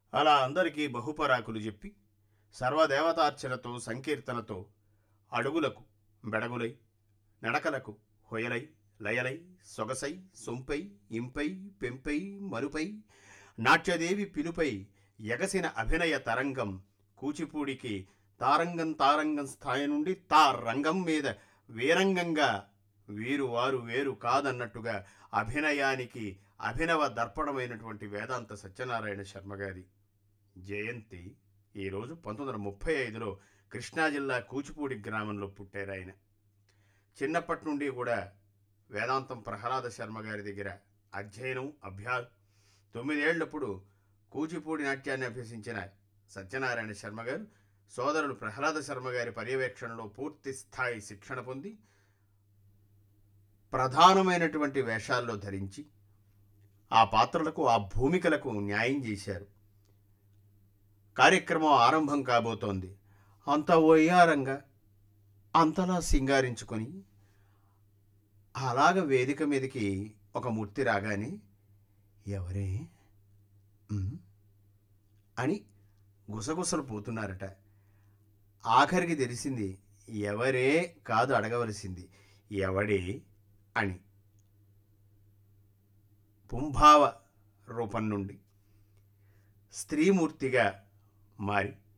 అలా అందరికీ బహుపరాకులు చెప్పి సర్వదేవతార్చనతో సంకీర్తనతో అడుగులకు బెడగులై నడకలకు హొయలై లయలై సొగసై సొంపై ఇంపై పెంపై మరుపై నాట్యదేవి పిలుపై ఎగసిన అభినయ తరంగం కూచిపూడికి తారంగం తారంగం స్థాయి నుండి తా రంగం మీద వీరంగంగా వీరు వారు వేరు కాదన్నట్టుగా అభినయానికి అభినవ దర్పణమైనటువంటి వేదాంత సత్యనారాయణ శర్మ గారి జయంతి ఈరోజు పంతొమ్మిది వందల ముప్పై ఐదులో కృష్ణా జిల్లా కూచిపూడి గ్రామంలో పుట్టారు ఆయన చిన్నప్పటి నుండి కూడా వేదాంతం ప్రహ్లాద శర్మ గారి దగ్గర అధ్యయనం అభ్యా తొమ్మిదేళ్లప్పుడు కూచిపూడి నాట్యాన్ని అభ్యసించిన సత్యనారాయణ శర్మ గారు సోదరులు ప్రహ్లాద శర్మ గారి పర్యవేక్షణలో పూర్తి స్థాయి శిక్షణ పొంది ప్రధానమైనటువంటి వేషాల్లో ధరించి ఆ పాత్రలకు ఆ భూమికలకు న్యాయం చేశారు కార్యక్రమం ఆరంభం కాబోతోంది అంత ఒయ్యారంగా అంతలా సింగారించుకొని అలాగ వేదిక మీదకి ఒక మూర్తి రాగానే ఎవరే ఉమ్? అని గుసగుసలు పోతున్నారట ఆఖరికి తెలిసింది ఎవరే కాదు అడగవలసింది ఎవడే అని పుంభావ రూపం నుండి స్త్రీమూర్తిగా మారి